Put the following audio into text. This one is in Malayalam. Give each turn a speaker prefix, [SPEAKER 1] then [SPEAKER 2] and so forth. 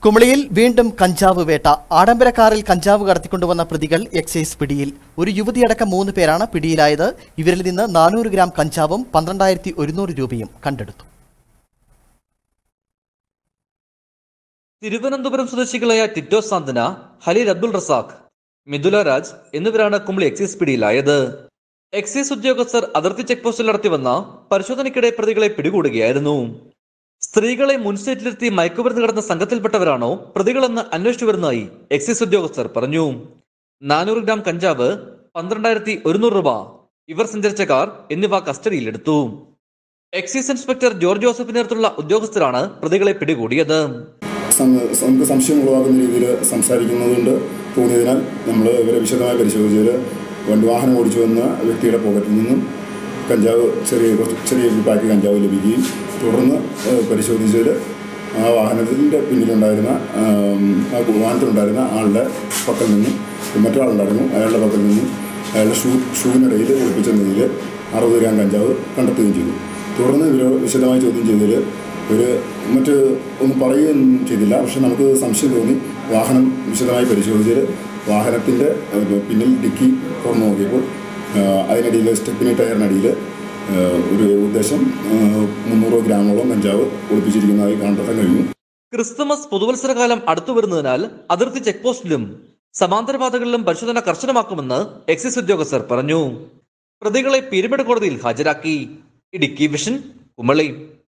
[SPEAKER 1] കുമളിയിൽ വീണ്ടും കഞ്ചാവ് വേട്ട ആഡംബര കാറിൽ കഞ്ചാവ് കടത്തിക്കൊണ്ടുവന്ന പ്രതികൾ എക്സൈസ് പിടിയിൽ ഒരു യുവതിയടക്കം മൂന്ന് പേരാണ് പിടിയിലായത് ഇവരിൽ നിന്ന് നാനൂറ് ഗ്രാം കഞ്ചാവും പന്ത്രണ്ടായിരത്തി ഒരുന്നൂറ് രൂപയും കണ്ടെടുത്തു
[SPEAKER 2] തിരുവനന്തപുരം സ്വദേശികളായ ടിറ്റോ സാന്തന ഹലീൽ അബ്ദുൾ റസാഖ് മിഥുല രാജ് എന്നിവരാണ് കുമളി എക്സൈസ് പിടിയിലായത് എക്സൈസ് ഉദ്യോഗസ്ഥർ അതിർത്തി ചെക്ക് പോസ്റ്റിൽ നടത്തിവന്ന പരിശോധനയ്ക്കിടെ പ്രതികളെ പിടികൂടുകയായിരുന്നു സ്ത്രീകളെ മുൻസീറ്റിലിരുത്തി മയക്കുമരുന്ന് കടന്ന സംഘത്തിൽപ്പെട്ടവരാണോ പ്രതികളെന്ന് അന്വേഷിച്ചു വരുന്നതായി എക്സൈസ് ഉദ്യോഗസ്ഥർ പറഞ്ഞു നാനൂറ് ഗ്രാം കഞ്ചാവ് പന്ത്രണ്ടായിരത്തി ഒരുന്നൂറ് രൂപ ഇവർ സഞ്ചരിച്ച കാർ എന്നിവ കസ്റ്റഡിയിലെടുത്തു എക്സൈസ് ഇൻസ്പെക്ടർ ജോർജ് ജോസഫിന് നേതൃത്വമുള്ള ഉദ്യോഗസ്ഥരാണ് പ്രതികളെ പിടികൂടിയത്
[SPEAKER 3] സം- നമുക്ക് സംശയം ഉളവാക്കുന്ന രീതിയിൽ സംസാരിക്കുന്നതുകൊണ്ട് തോന്നിയതിനാൽ നമ്മൾ ഇവരെ വിശദമായി പരിശോധിച്ചതിൽ വണ്ടി വാഹനം ഓടിച്ചു വന്ന വ്യക്തിയുടെ പോക്കറ്റിൽ നിന്നും കഞ്ചാവ് ചെറിയ കുറച്ച് ചെറിയ ഒരു പാക്ക് കഞ്ചാവ് ലഭിക്കുകയും തുടർന്ന് ഏഹ്, പരിശോധിച്ചതിൽ ആ വാഹനത്തിൻ്റെ പിന്നിലുണ്ടായിരുന്ന ആം, ആ വാഹനത്തിലുണ്ടായിരുന്ന ആളുടെ പക്കൽ നിന്നും മറ്റൊരാളുണ്ടായിരുന്നു അയാളുടെ പക്കൽ നിന്നും അയാളുടെ ഷൂ ഷൂവിനിടയിൽ ഒളിപ്പിച്ച നിലയിൽ അറുപത് ഗ്രാം കഞ്ചാവ് കണ്ടെത്തുകയും ചെയ്തു തുടർന്ന് ഇവർ വിശദമായി ചോദ്യം ചെയ്തതിൽ ഒരു മറ്റ് ഒന്നും പറയുകയൊന്നും ചെയ്തില്ല പക്ഷെ നമുക്ക് സംശയം തോന്നി വാഹനം വിശദമായി പരിശോധിച്ചതിൽ വാഹനത്തിൻ്റെ ഏഹ്, പിന്നിൽ ഡിക്കി തുറന്നു നോക്കിയപ്പോൾ ഏഹ്, അതിനടിയിൽ സ്റ്റെപ്പിനി ടയറിനടിയിൽ ഏഹ്, ഒരു ഉദ്ദേശം മുന്നൂറ് ഗ്രാമോളം കഞ്ചാവ് ഒളിപ്പിച്ചിരിക്കുന്നതായി കണ്ടെത്താൻ കഴിഞ്ഞു
[SPEAKER 2] ക്രിസ്തുമസ് പുതുവത്സരകാലം അടുത്തു വരുന്നതിനാൽ അതിർത്തി ചെക്ക് പോസ്റ്റിലും സമാന്തര പാതകളിലും പരിശോധന കർശനമാക്കുമെന്ന് എക്സൈസ് ഉദ്യോഗസ്ഥർ പറഞ്ഞു പ്രതികളെ പീരുമേട് കോടതിയിൽ ഹാജരാക്കി ഇടുക്കി വിഷൻ കുമളി